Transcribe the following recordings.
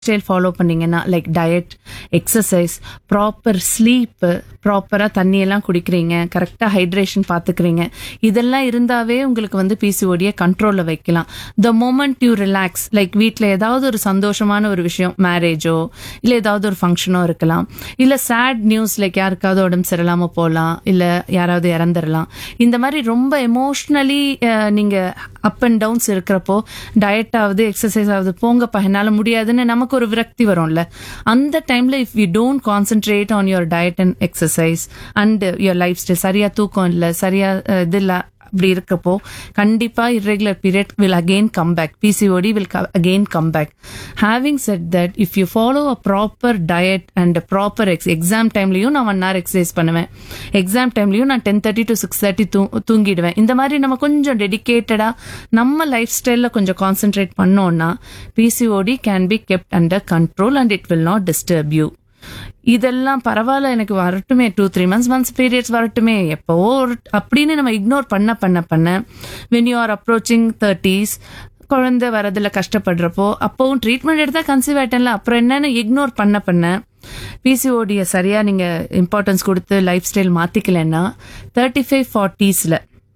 style follow பண்ணீங்கன்னா like diet exercise proper sleep ப்ராப்பராக தண்ணியெல்லாம் குடிக்கிறீங்க கரெக்டாக ஹைட்ரேஷன் பார்த்துக்கிறீங்க இதெல்லாம் இருந்தாவே உங்களுக்கு வந்து பிசிஓடியை கண்ட்ரோலில் வைக்கலாம் the moment you relax like வீட்டில் ஏதாவது ஒரு சந்தோஷமான ஒரு விஷயம் மேரேஜோ இல்லை ஏதாவது ஒரு ஃபங்க்ஷனோ இருக்கலாம் இல்லை சேட் நியூஸ் லைக் யாருக்காவது உடம்பு சரியில்லாமல் போகலாம் இல்லை யாராவது இறந்துடலாம் இந்த மாதிரி ரொம்ப எமோஷ்னலி நீங்கள் அப் அண்ட் டவுன்ஸ் இருக்கிறப்போ டயட் ஆகுது எக்ஸசைஸ் ஆகுது போங்கப்பா என்னால் முடியாதுன்னு நமக்கு ஒரு விரக்தி வரும்ல அந்த டைம்ல if you don't concentrate on your diet and exercise and your lifestyle சரியா தூக்கம் இல்லை சரியா அஹ், இது இல்லை அப்படி இருக்கப்போ கண்டிப்பா irregular period will again come back pcod will co- again come back having said that if you follow a proper diet and a proper ex exam timeலயும் நான் ஒன் hour எக்ஸசைஸ் பண்ணுவேன் எக்ஸாம் டைம்லயும் நான் ten thirty to six thirty தூங்கிடுவேன் இந்த மாதிரி நம்ம கொஞ்சம் டெடிகேட்டடா நம்ம லைஃப் ஸ்டைல்ல கொஞ்சம் கான்சென்ட்ரேட் பண்ணோம்னா PCOD can be kept under control and it will not disturb you இதெல்லாம் பரவாயில்ல எனக்கு வரட்டுமே two three months months periods வரட்டுமே எப்போவோ ஒரு அப்படின்னு நம்ம இக்னோர் பண்ண பண்ண பண்ண when you are approaching thirties குழந்தை வரதுல கஷ்டப்படுறப்போ அப்போவும் ட்ரீட்மெண்ட் எடுத்தா கன்சீவ் ஆயிட்டேன்ல அப்புறம் என்னன்னு இக்னோர் பண்ண பண்ண பிசிஓடியை சரியா நீங்க இம்பார்ட்டன்ஸ் கொடுத்து லைஃப் ஸ்டைல் மாத்திக்கலன்னா தேர்ட்டி ஃபைவ் ஃபார்ட்டிஸ்ல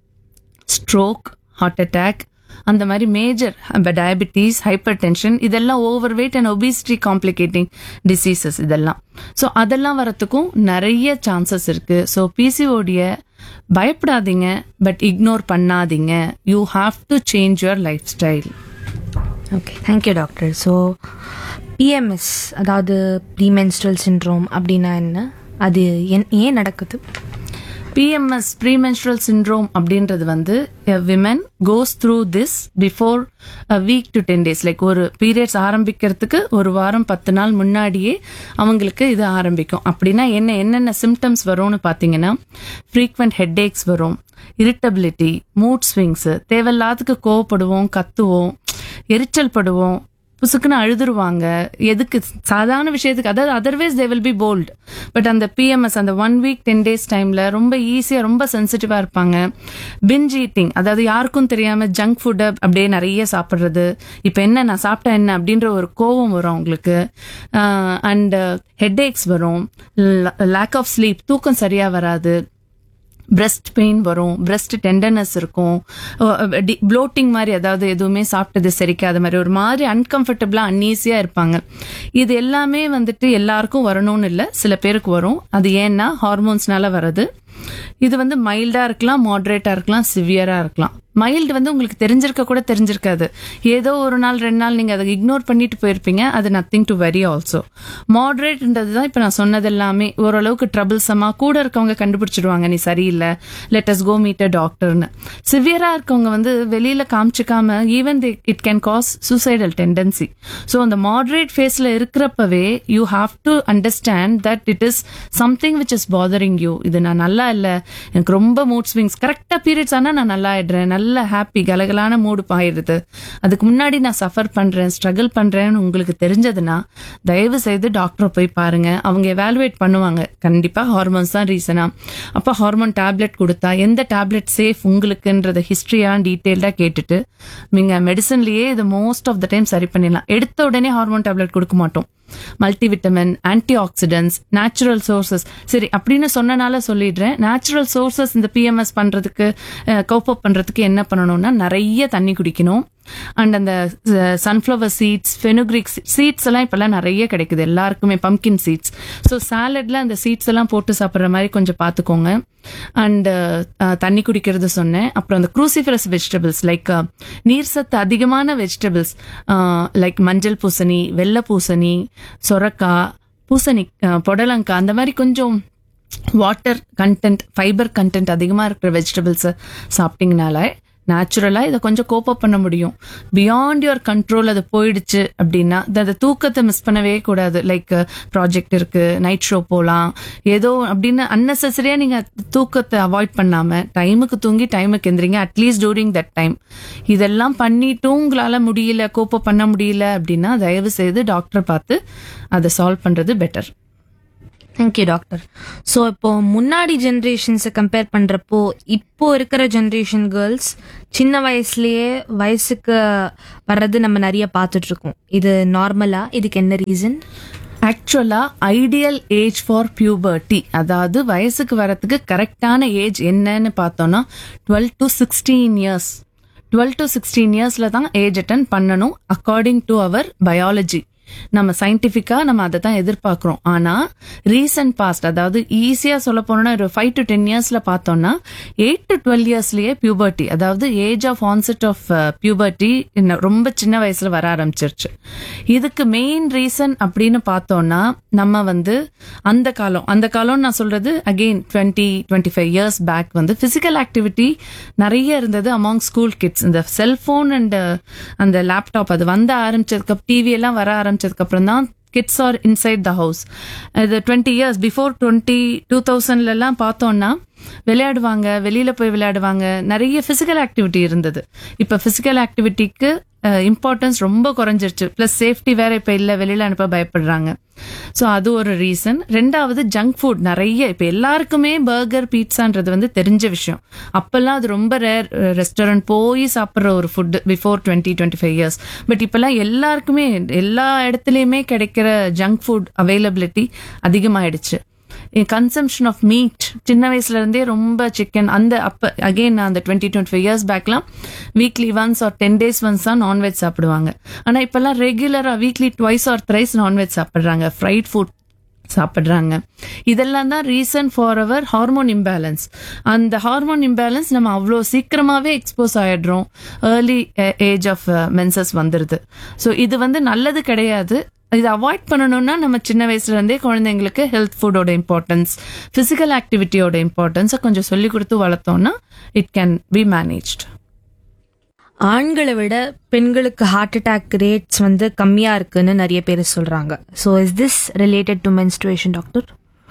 ஸ்ட்ரோக் ஹார்ட் அட்டாக் அந்த மாதிரி மேஜர் டயபிட்டிஸ் ஹைப்பர் டென்ஷன் இதெல்லாம் over weight and obesity complicating diseases இதெல்லாம் ஸோ அதெல்லாம் வரத்துக்கும் நிறைய சான்சஸ் இருக்கு ஸோ பிசிஓடிய பயப்படாதீங்க பட் இக்னோர் பண்ணாதீங்க you have to change your lifestyle okay thank you doctor so PMS அதாவது ப்ரீமென்ஸ்ட்ரல் சிண்ட்ரோம் அப்படின்னா என்ன அது என் ஏன் நடக்குது பிஎம்எஸ் ப்ரீமென்ஸ்ட்ரல் சிண்ட்ரோம் அப்படின்றது வந்து women goes through this before week to ten days like ஒரு பீரியட்ஸ் ஆரம்பிக்கிறதுக்கு ஒரு வாரம் பத்து நாள் முன்னாடியே அவங்களுக்கு இது ஆரம்பிக்கும் அப்படின்னா என்ன என்னென்ன சிம்டம்ஸ் வரும்னு பார்த்தீங்கன்னா ஃப்ரீக்வெண்ட் ஹெட்ஏக்ஸ் வரும் இரிட்டபிலிட்டி மூட் ஸ்விங்ஸ் தேவையில்லாததுக்கு கோவப்படுவோம் கத்துவோம் எரிச்சல் படுவோம் புசுக்குன்னு அழுதுருவாங்க எதுக்கு சாதாரண விஷயத்துக்கு அதாவது otherwise they will be bold but அந்த பிஎம்எஸ் அந்த ஒன் வீக் டென் டேஸ் டைம்ல ரொம்ப ஈஸியா ரொம்ப சென்சிட்டிவா இருப்பாங்க பிஞ்ச் ஈட்டிங் அதாவது யாருக்கும் தெரியாம ஜங்க் ஃபுட்டை அப்படியே நிறைய சாப்பிட்றது இப்போ என்ன நான் சாப்பிட்டா என்ன அப்படின்ற ஒரு கோவம் வரும் அவங்களுக்கு அண்ட் ஹெட்ஏக்ஸ் வரும் லேக் ஆஃப் ஸ்லீப் தூக்கம் சரியா வராது பிரஸ்ட் பெயின் வரும் பிரஸ்ட் டெண்டர்னஸ் இருக்கும் ப்ளோட்டிங் மாதிரி அதாவது எதுவுமே சாப்பிட்டது செரிக்காத மாதிரி ஒரு மாதிரி அன்கம்ஃபர்டபுளா அன்ஈஸியா இருப்பாங்க இது எல்லாமே வந்துட்டு எல்லாருக்கும் வரணும்னு இல்லை சில பேருக்கு வரும் அது ஏன்னா ஹார்மோன்ஸ்னால வருது இது வந்து மைல்டா இருக்கலாம் மாடரேட்டா இருக்கலாம் சிவியரா இருக்கலாம் மைல்டு வந்து உங்களுக்கு தெரிஞ்சிருக்க கூட தெரிஞ்சிருக்காது ஏதோ ஒரு நாள் ரெண்டு நாள் நீங்க அதை இக்னோர் பண்ணிட்டு போயிருப்பீங்க அது நத்திங் டு வெரி ஆல்சோ மாடரேட்ன்றது தான் இப்ப நான் சொன்னது எல்லாமே ஓரளவுக்கு ட்ரபிள்ஸமா கூட இருக்கவங்க கண்டுபிடிச்சிடுவாங்க நீ சரியில்லை let us go meet a டாக்டர்னு சிவியரா இருக்கவங்க வந்து வெளியில காமிச்சிக்காம even it can cause suicidal tendency so அந்த மாடரேட் ஃபேஸ்ல இருக்கிறப்பவே you have to understand that it is something which is bothering you இது நான் நல்லா இல்ல எனக்கு ரொம்ப மூட் ஸ்விங்ஸ் கரெக்டா பீரியட்ஸ் ஆனா நான் நல்லா ஆயிடுறேன் நல்ல ஹாப்பி கலகலான மூடு பாயிடுது அதுக்கு முன்னாடி நான் சஃபர் பண்றேன் ஸ்ட்ரகிள் பண்றேன்னு உங்களுக்கு தெரிஞ்சதுன்னா தயவு செய்து டாக்டரை போய் பாருங்க அவங்க எவாலுவேட் பண்ணுவாங்க கண்டிப்பா ஹார்மோன்ஸ் தான் ரீசனா அப்ப ஹார்மோன் டேப்லெட் கொடுத்தா எந்த டேப்லெட் சேஃப் உங்களுக்குன்றத ஹிஸ்டரியா டீட்டெயில்டா கேட்டுட்டு நீங்க மெடிசன்லயே இது மோஸ்ட் ஆஃப் த டைம் சரி பண்ணிடலாம் எடுத்த உடனே ஹார்மோன் டேப்லெட் கொடுக்க மாட்டோம் multivitamin antioxidants natural sources சரி அப்படின்னு சொன்னனால சொல்லிடுறேன் நேச்சுரல் சோர்சஸ் இந்த பிஎம்எஸ் பண்றதுக்கு கோப் அப் பண்றதுக்கு என்ன பண்ணணும்னா நிறைய தண்ணி குடிக்கணும் அண்ட் அந்த சன்ஃப்ளவர் சீட்ஸ் ஃபெனுக்ரிக் சீட்ஸ் எல்லாம் இப்பெல்லாம் நிறைய கிடைக்குது எல்லாருக்குமே பம்கின் சீட்ஸ் ஸோ சாலட்ல அந்த சீட்ஸ் எல்லாம் போட்டு சாப்பிட்ற மாதிரி கொஞ்சம் பார்த்துக்கோங்க அண்ட் தண்ணி குடிக்கிறது சொன்னேன் அப்புறம் அந்த க்ரூசிஃபரஸ் வெஜிடபிள்ஸ் லைக் நீர் சத்து அதிகமான வெஜிடபிள்ஸ் லைக் மஞ்சள் பூசணி வெள்ளை பூசணி சொரக்காய் பூசணி அஹ், புடலங்காய் அந்த மாதிரி கொஞ்சம் வாட்டர் கண்டென்ட் ஃபைபர் கண்டென்ட் அதிகமாக இருக்கிற வெஜிடபிள்ஸை சாப்பிட்டீங்கனால நேச்சுரலாக இதை கொஞ்சம் கோப்பப் பண்ண முடியும் பியாண்ட் யுவர் கண்ட்ரோல் அது போயிடுச்சு அப்படின்னா அது- அந்த தூக்கத்தை மிஸ் பண்ணவே கூடாது லைக் ப்ராஜெக்ட் இருக்கு நைட் ஷோ போகலாம் ஏதோ அப்படின்னு அன்னெசரியாக நீங்கள் தூக்கத்தை அவாய்ட் பண்ணாம டைமுக்கு தூங்கி டைமுக்கு எந்திரிங்க அட்லீஸ்ட் டூரிங் தட் டைம் இதெல்லாம் பண்ணிட்டும் உங்களால் முடியல கோப்பப் பண்ண முடியல அப்படின்னா தயவு செய்து டாக்டர் பார்த்து அதை சால்வ் பண்ணுறது பெட்டர் தேங்க்யூ டாக்டர் ஸோ இப்போ முன்னாடி ஜென்ரேஷன்ஸை கம்பேர் பண்ணுறப்போ இப்போ இருக்கிற ஜென்ரேஷன் கேர்ள்ஸ் சின்ன வயசுலயே வயசுக்கு வர்றது நம்ம நிறைய பார்த்துட்டு இருக்கோம் இது நார்மலா இதுக்கு என்ன ரீசன் ஆக்சுவலா ஐடியல் ஏஜ் ஃபார் பியூபர்ட்டி அதாவது வயசுக்கு வரதுக்கு கரெக்டான ஏஜ் என்னன்னு பார்த்தோம்னா twelve to sixteen years twelve to sixteen இயர்ஸ்ல தான் ஏஜ் அட்டன் பண்ணணும் அக்கார்டிங் டு அவர் பயாலஜி நம்ம சயின்டிஃபிக்கா நம்ம அதை தான் எதிர்பார்க்கிறோம் ஆனா ரீசன்ட் பாஸ்ட் அதாவது ஈஸியா சொல்ல போனோம்னா ஒரு ஃபைவ் டு டென் இயர்ஸ்ல பார்த்தோம்னா எயிட் டு டுவெல் இயர்ஸ்லயே பியூபர்ட்டி அதாவது age of onset of puberty ரொம்ப சின்ன வயசுல வர ஆரம்பிச்சிருச்சு இதுக்கு மெயின் ரீசன் அப்படின்னு பார்த்தோம்னா நம்ம வந்து அந்த காலம் அந்த காலம் நான் சொல்றது again twenty twenty five years back வந்து பிசிக்கல் ஆக்டிவிட்டி நிறைய இருந்தது அமாங் ஸ்கூல் கிட்ஸ் இந்த செல்போன் அண்ட் அந்த லேப்டாப் அது வந்து ஆரம்பிச்சதுக்கு டிவி எல்லாம் வர ஆரம்பிச்சதுக்கு அப்புறம் தான் kids are inside the house இது twenty years before twenty two தௌசண்ட்லாம் பார்த்தோம்னா விளையாடுவாங்க வெளியில போய் விளையாடுவாங்க நிறைய பிசிக்கல் ஆக்டிவிட்டி இருந்தது இப்ப பிசிக்கல் ஆக்டிவிட்டிக்கு இம்பார்ட்டன்ஸ் ரொம்ப குறைஞ்சிருச்சு பிளஸ் சேஃப்டி வேற இப்ப இல்ல வெளியில அனுப்ப பயப்படுறாங்க ஸோ அது ஒரு ரீசன் ரெண்டாவது ஜங்க் ஃபுட் நிறைய இப்ப எல்லாருக்குமே பர்கர் பீட்சான்றது வந்து தெரிஞ்ச விஷயம் அப்பெல்லாம் அது ரொம்ப ரேர் ரெஸ்டாரண்ட் போய் சாப்பிட்ற ஒரு food before twenty twenty five years but இப்பெல்லாம் எல்லாருக்குமே எல்லா இடத்துலயுமே கிடைக்கிற ஜங்க் ஃபுட் அவைலபிலிட்டி அதிகமாயிடுச்சு கன்சம்ஷன் ஆஃப் மீட் சின்ன வயசுல இருந்தே ரொம்ப சிக்கன் அந்த அப்ப அகைன் அந்த டுவெண்ட்டி டுவெண்ட்டி ஃபைவ் இயர்ஸ் பேக்லாம் weekly once or ten days once தான் நான்வெஜ் சாப்பிடுவாங்க ஆனா இப்பெல்லாம் ரெகுலரா weekly twice or thrice non veg சாப்பிடுறாங்க ஃப்ரைட் ஃபுட் சாப்பிடுறாங்க இதெல்லாம் தான் reason for our hormone imbalance அந்த ஹார்மோன் இம்பேலன்ஸ் நம்ம அவ்வளோ சீக்கிரமாவே எக்ஸ்போஸ் ஆயிடுறோம் ஏர்லி ஏஜ் ஆஃப் மென்சஸ் வந்துடுது ஸோ இது வந்து நல்லது கிடையாது இதை அவாய்ட் பண்ணணும்னா நம்ம சின்ன வயசுல இருந்தே குழந்தைங்களுக்கு ஹெல்த் ஃபுட்டோட இம்பார்ட்டன்ஸ் பிசிக்கல் ஆக்டிவிட்டியோட இம்பார்ட்டன்ஸை கொஞ்சம் சொல்லி கொடுத்து வளர்த்தோம்னா இட் கேன் பி மேனேஜ்ட் ஆண்களை விட பெண்களுக்கு ஹார்ட் அட்டாக் ரேட்ஸ் வந்து கம்மியா இருக்குன்னு நிறைய பேர் சொல்றாங்க so is this related to menstruation doctor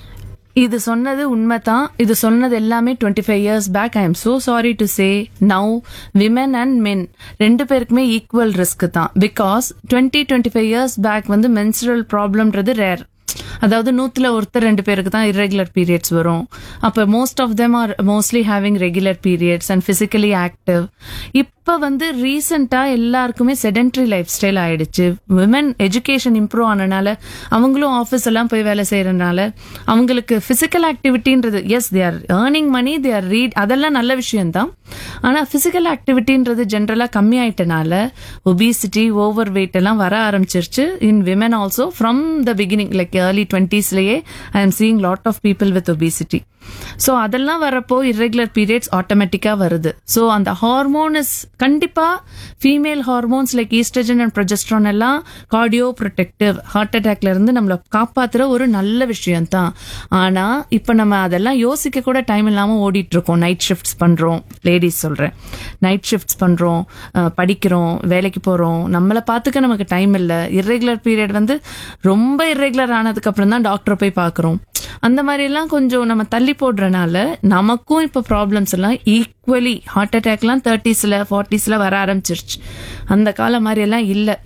இது சொன்னது உண்மைதான் இது சொன்னது எல்லாமே twenty five years back I am so sorry to say now women and men ரெண்டு பேருக்குமே ஈக்குவல் ரிஸ்க் தான் because twenty twenty five years back வந்து மென்சுரல் ப்ராப்ளம்ன்றது ரேர் அதாவது நூத்துல ஒருத்தர் ரெண்டு பேருக்கு தான் irregular பீரியட்ஸ் வரும் அப்ப most of them are mostly having regular periods and physically active இப்ப வந்து ரீசெண்டா எல்லாருக்குமே செடென்ட்ரி லைஃப் ஸ்டைல் ஆயிடுச்சு விமன் எஜுகேஷன் இம்ப்ரூவ் ஆனனால அவங்களும் ஆஃபீஸ் எல்லாம் போய் வேலை செய்யறதுனால அவங்களுக்கு பிசிக்கல் ஆக்டிவிட்டின்றது as they are earning money they are read அதெல்லாம் நல்ல விஷயம்தான் ஆனா பிசிக்கல் ஆக்டிவிட்டின்றது ஜென்ரலா கம்மி ஆயிட்டனால ஒபிசிட்டி ஓவர் வெயிட் எல்லாம் வர ஆரம்பிச்சிருச்சு in women also from the beginning like early டுவெண்ட்டீஸ்லயே I am seeing lot of people with obesity so அதெல்லாம் வரப்போ irregular பீரியட்ஸ் ஆட்டோமேட்டிக்காக வருது ஸோ அந்த ஹார்மோன் இஸ் கண்டிப்பா female hormones like estrogen and progesterone எல்லாம் கார்டியோ ப்ரொடெக்டிவ் ஹார்ட் அட்டாக்ல இருந்து நம்மளை காப்பாத்துற ஒரு நல்ல விஷயம் தான் ஆனா இப்போ நம்ம அதெல்லாம் யோசிக்க கூட டைம் இல்லாம ஓடிட்டு இருக்கோம் நைட் ஷிஃப்ட்ஸ் பண்றோம் லேடிஸ் சொல்றேன் நைட் ஷிஃப்ட்ஸ் பண்றோம் அஹ், படிக்கிறோம் வேலைக்கு போறோம் நம்மளை பார்த்துக்க நமக்கு டைம் இல்லை irregular பீரியட் வந்து ரொம்ப irregular ஆனதுக்கு அப்புறம் தான் டாக்டரை போய் பார்க்குறோம் அந்த மாதிரி எல்லாம் கொஞ்சம் நம்ம தள்ளி போடுறனால நமக்கும் இப்ப ப்ராப்ளம்ஸ் எல்லாம் ஈக்குவலி ஹார்ட் அட்டாக்லாம் தேர்ட்டிஸ்ல ஃபார்ட்டிஸ்ல வர ஆரம்பிச்சிருச்சு அந்த காலம் மாதிரி எல்லாம் இல்ல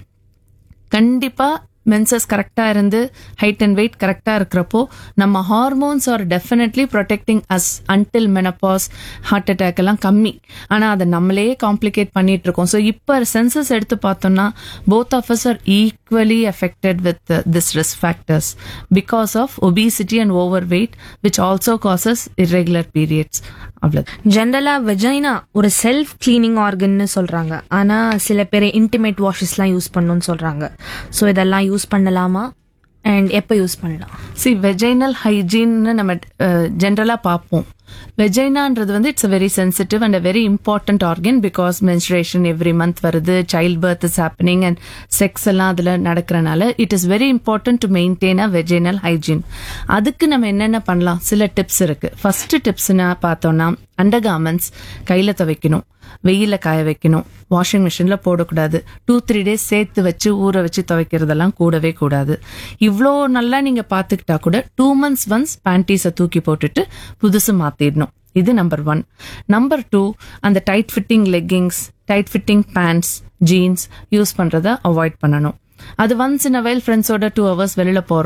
கண்டிப்பா மென்சஸ் கரெக்டா இருந்து ஹைட் அண்ட் வெயிட் கரெக்டா இருக்கிறப்போ நம்ம hormones are definitely protecting us until menopause heart attack எல்லாம் கம்மி ஆனா அதை நம்மளே காம்ப்ளிகேட் பண்ணிட்டு இருக்கோம் ஸோ இப்போ சென்சஸ் எடுத்து பார்த்தோம்னா both of us are equally affected with this risk factors because of obesity and over weight which also causes irregular periods அவ்வளவு ஜென்ரலா வெஜைனா ஒரு செல்ஃப் கிளீனிங் ஆர்கன்னு சொல்றாங்க ஆனா சில பேர் இன்டிமேட் வாஷஸ்லாம் யூஸ் பண்ணணும்னு சொல்றாங்க ஸோ இதெல்லாம் யூஸ் பண்ணலாமா அண்ட் எப்போ யூஸ் பண்ணலாம் சி வெஜைனல் ஹைஜீன்னு நம்ம ஜென்ரலாக பார்ப்போம் வெஜைனான்றது வந்து it's a very sensitive and a very important organ because menstruation every month வருது childbirth is happening and sex எல்லாம் அதில் நடக்கிறனால it is very important to maintain a vaginal hygiene அதுக்கு நம்ம என்னென்ன பண்ணலாம் சில டிப்ஸ் இருக்கு ஃபர்ஸ்ட் டிப்ஸ்னா பார்த்தோம்னா அண்டர் கார்மெண்ட்ஸ் கையில் துவைக்கணும் வெயில காய வைக்கணும் வாஷிங் மிஷின்ல போடக்கூடாது டூ த்ரீ டேஸ் சேர்த்து வச்சு ஊற வச்சு துவைக்கிறதெல்லாம் கூடவே கூடாது இவ்வளோ நல்லா நீங்க பாத்துக்கிட்டா கூட டூ மந்த்ஸ் ஒன்ஸ் பேண்டீஸை தூக்கி போட்டுட்டு புதுசு மாத்திடணும் இது நம்பர் ஒன் நம்பர் டூ அந்த tight fitting leggings tight fitting pants jeans use பண்றத அவாய்ட் பண்ணணும் அது ஒன்ஸ் இன் அ வைல் ஃப்ரெண்ட்ஸோட டூ ஹவர்ஸ் வெளியில போறோம்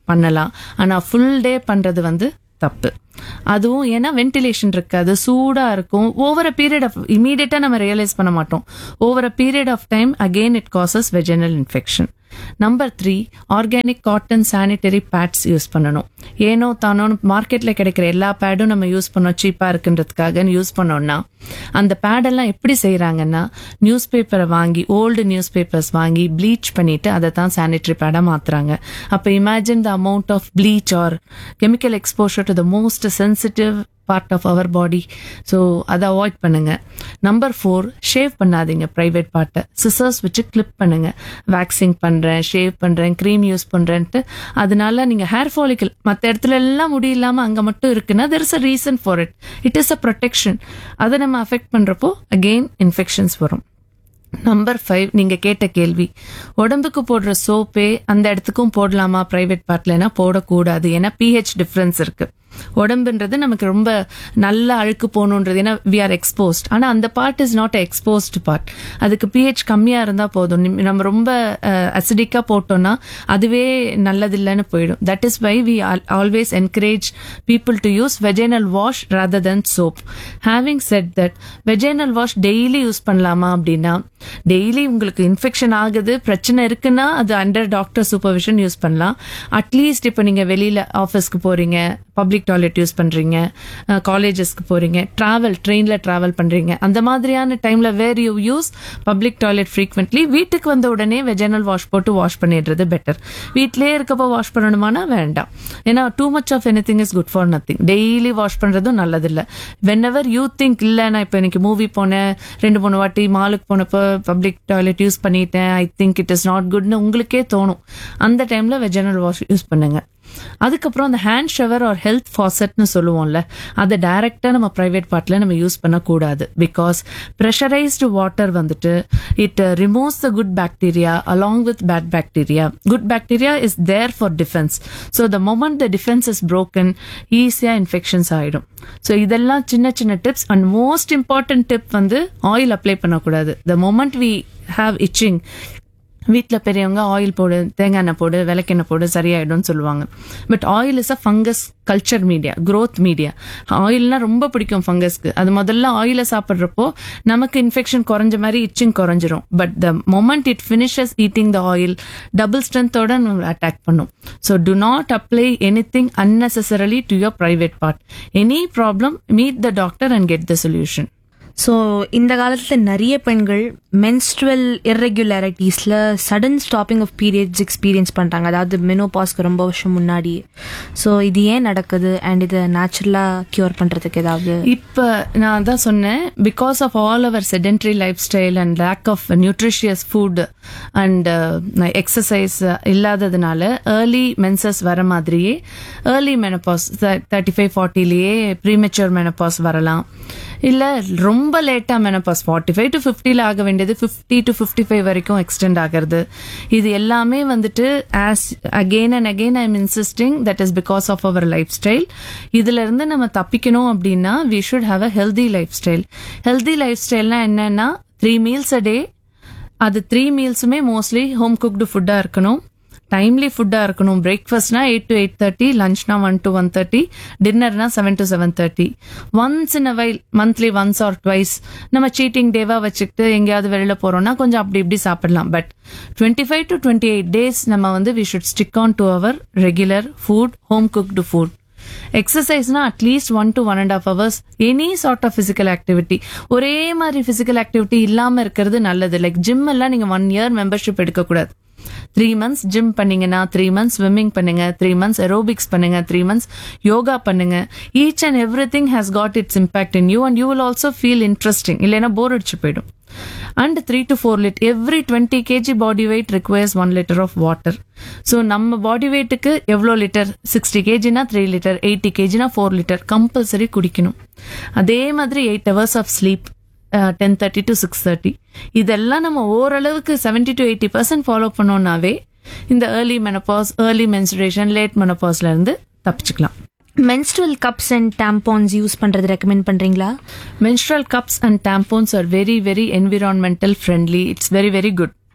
பண்ணலாம் ஆனா ஃபுல் டே பண்றது வந்து தப்பு அதுவும் ஏன்னா வென்டிலேஷன் இருக்காது சூடா இருக்கும் ஓவர் அ பீரியட் ஆஃப் இமீடியட்டா நம்ம ரியலைஸ் பண்ண மாட்டோம் over a period of time again it causes vaginal infection number three organic cotton sanitary pads use பண்ணணும் ஏனோ தானோன்னு மார்க்கெட்ல கிடைக்கிற எல்லா பேடும் நம்ம யூஸ் பண்ணோம் சீப்பா இருக்குன்றதுக்காக யூஸ் பண்ணோம்னா அந்த பேடெல்லாம் எப்படி செய்யறாங்கன்னா நியூஸ் பேப்பரை வாங்கி ஓல்டு நியூஸ் பேப்பர்ஸ் வாங்கி ப்ளீச் பண்ணிட்டு அதை தான் சானிட்டரி பேடா மாத்துறாங்க அப்ப imagine the amount of bleach or chemical exposure to the most sensitive part of our body so அதை அவாய்ட் பண்ணுங்க நம்பர் ஃபோர் ஷேவ் பண்ணாதீங்க ப்ரைவேட் பார்ட்டை சிசர்ஸ் வச்சு கிளிப் பண்ணுங்க வேக்சிங் பண்றேன் ஷேவ் பண்றேன் க்ரீம் யூஸ் பண்றேன்ட்டு அதனால நீங்க ஹேர் ஃபாலிக்கல் மற்ற இடத்துல எல்லாம் முடி இல்லாம அங்க மட்டும் இருக்குன்னா there is a reason for it it is a protection அதை நம்ம அஃபெக்ட் பண்றப்போ அகெயின் இன்ஃபெக்ஷன்ஸ் வரும் நம்பர் ஃபைவ் நீங்க கேட்ட கேள்வி உடம்புக்கு போடுற சோப்பே அந்த இடத்துக்கும் போடலாமா பிரைவேட் பார்ட்லனா போடக்கூடாது ஏன்னா பிஹெச் டிஃபரன்ஸ் இருக்கு உடம்புன்றது நமக்கு ரொம்ப நல்ல அழுக்கு போகணுன்றது ஏன்னா வி ஆர் எக்ஸ்போஸ்ட் ஆனா அந்த part is not exposed part அதுக்கு பிஹெச் கம்மியா இருந்தா போதும் நிம்- நம்ம ரொம்ப அசிடிக்கா போட்டோம்னா அதுவே நல்லதில்லைன்னு போயிடும் that is why we always encourage people to use vaginal wash rather than soap having said that vaginal wash daily use பண்ணலாமா அப்படின்னா டெய்லி உங்களுக்கு இன்ஃபெக்ஷன் ஆகுது பிரச்சனை இருக்குன்னா அது அண்டர் டாக்டர் சூப்பர்விஷன் யூஸ் பண்ணலாம் அட்லீஸ்ட் இப்போ நீங்க வெளியில ஆஃபீஸ்க்கு போறீங்க பப்ளிக் டாய்லெட் யூஸ் பண்றீங்க காலேஜஸ்க்கு போறீங்க டிராவல் ட்ரெயின்ல டிராவல் பண்றீங்க அந்த மாதிரியான டைம்ல where you use public toilet frequently வீட்டுக்கு வந்த உடனே வெஜைனல் வாஷ் போட்டு வாஷ் பண்ணிடுறது பெட்டர் வீட்லயே இருக்கப்போ வாஷ் பண்ணணுமானா வேண்டாம் ஏன்னா too much of anything is good for nothing daily wash பண்றதும் நல்லதில்ல வென் எவர் யூ திங்க் இல்ல நான் இப்போ எனக்கு மூவி போனேன் ரெண்டு மூணு வாட்டி மாலுக்கு போனப்போ பப்ளிக் டாய்லெட் யூஸ் பண்ணிட்டேன் I think it is not குட்னு உங்களுக்கே தோணும் அந்த டைம்ல வெஜைனல் வாஷ் யூஸ் பண்ணுங்க அதுக்கப்புறம் அந்த ஹேண்ட் ஷவர் ஆர் ஹெல்த் ஃபாசட்னு சொல்லுவோம்ல அதை டைரக்டா நம்ம பிரைவேட் பார்ட்ல நம்ம யூஸ் பண்ணக்கூடாது பிகாஸ் ப்ரெஷரைஸ்டு வாட்டர் வந்துட்டு it removes the good bacteria along with bad bacteria good bacteria is there for defence so the moment the defence is broken ஈஸியா இன்ஃபெக்ஷன்ஸ் ஆயிடும் ஸோ இதெல்லாம் சின்ன சின்ன tips and most important tip வந்து oil apply பண்ணக்கூடாது the moment we have itching வீட்டில் பெரியவங்க oil போடு தேங்காய் எண்ணெய் போடு விளக்கெண்ணெய் போடு சரியாயிடும்னு சொல்லுவாங்க but oil is a fungus culture media growth media ஆயில்னா ரொம்ப பிடிக்கும் ஃபங்கஸ்க்கு அது முதல்ல ஆயிலை சாப்பிட்றப்போ நமக்கு இன்ஃபெக்ஷன் குறைஞ்ச மாதிரி இச்சிங் குறைஞ்சிரும் but the moment it finishes eating the oil double ஸ்ட்ரென்த்தோட நம்ம அட்டாக் பண்ணும் so do not apply anything unnecessarily to your private part any problem meet the doctor and get the solution so இந்த காலத்தில் நிறைய பெண்கள் menstrual இர்ரெகுலாரிட்டிஸில் sudden stopping of periods experience பண்ணுறாங்க அதாவது மெனோபாஸ்க்கு ரொம்ப வருஷம் முன்னாடி ஸோ இது ஏன் நடக்குது அண்ட் இதை நேச்சுரலாக க்யூர் பண்ணுறதுக்கு ஏதாவது இப்ப நான் தான் சொன்னேன் because of all our sedentary lifestyle and lack of nutritious food and exercise இல்லாததுனால ஏர்லி மென்சஸ் வர மாதிரியே ஏர்லி மெனப்பாஸ் தேர்ட்டி ஃபைவ் ஃபார்ட்டிலேயே ப்ரீமெச்சூர் மெனப்பாஸ் வரலாம் இல்ல ரொம்ப லேட்டா மெனப்பாஸ் ஃபார்ட்டி ஃபைவ் டு ஃபிஃப்டியில் ஆக வேண்டியது ஃபிஃப்டி டு ஃபிஃப்டி ஃபைவ் வரைக்கும் எக்ஸ்டெண்ட் ஆகிறது இது எல்லாமே வந்துட்டு as again and again I am insisting that is because of our lifestyle இதுல இருந்து நம்ம தப்பிக்கணும் அப்படின்னா we should have a healthy lifestyle healthy life ஸ்டைல்னா என்னன்னா த்ரீ மீல்ஸ் அ டே அது த்ரீ மீல்ஸுமே மோஸ்ட்லி ஹோம் குக்டு ஃபுட்டா இருக்கணும் டைம்லி ஃபுட்டா இருக்கணும் பிரேக்ஃபாஸ்ட்னா எயிட் டு எயிட் தேர்ட்டி லஞ்ச்னா one to one thirty டின்னர்னா seven to seven thirty once in a while monthly once or twice நம்ம சீட்டிங் டேவா வச்சுக்கிட்டு எங்கேயாவது வெளியில போறோம்னா கொஞ்சம் அப்படி இப்படி சாப்பிடலாம் but twenty five to twenty eight days நம்ம வந்து we should stick on to our regular food home cooked food எக்ஸசைஸ்னா at least one to one and half hours any sort of physical activity ஒரே மாதிரி பிசிக்கல் ஆக்டிவிட்டி இல்லாம இருக்கிறது நல்லது like gym எல்லாம் நீங்க ஒன் இயர் மெம்பர்ஷிப் எடுக்கக்கூடாது த்ரீ மந்த்ஸ் ஜிம் பண்ணீங்கன்னா த்ரீ மந்த்ஸ் ஸ்விம்மிங் பண்ணுங்க த்ரீ மந்த்ஸ் aerobics பண்ணுங்க த்ரீ மந்த்ஸ் யோகா பண்ணுங்க each and every thing has got its impact in you and you will also feel interesting இல்லைன்னா bore அடிச்சு போயிடும் and three to four lit every twenty KG body weight requires one litre of water so நம்ம body வெயிட்டுக்கு எவ்வளோ litre sixty கேஜினா three litre eighty கேஜினா four litre compulsory குடிக்கணும் அதே மாதிரி eight hours of sleep ten thirty to six thirty இதெல்லாம் நம்ம ஓரளவுக்கு seventy to eighty percent follow பண்ணோம்னாவே இந்த early menopause early menstruation late மெனப்பாஸ்ல இருந்து தப்பிச்சுக்கலாம் menstrual cups and tampons use பண்ணுறது ரெக்கமெண்ட் பண்ணுறீங்களா menstrual cups and tampons are very very environmental friendly it's very very good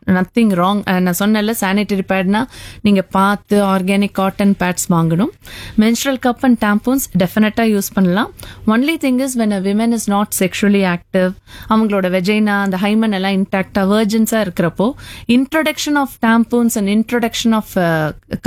nothing wrong நான் சொன்னல sanitary பேட்னா நீங்க பார்த்து ஆர்கானிக் காட்டன் பேட்ஸ் வாங்கணும் மென்ஸ்ட்ரல் கப் அண்ட் டாம்பூன்ஸ் டெஃபினட்டா யூஸ் பண்ணலாம் only thing is when a women is not sexually active அவங்களோட vagina அந்த ஹைமன் எல்லாம் இன்டாக்டா வேர்ஜன்ஸா இருக்கிறப்போ introduction of tampons and introduction of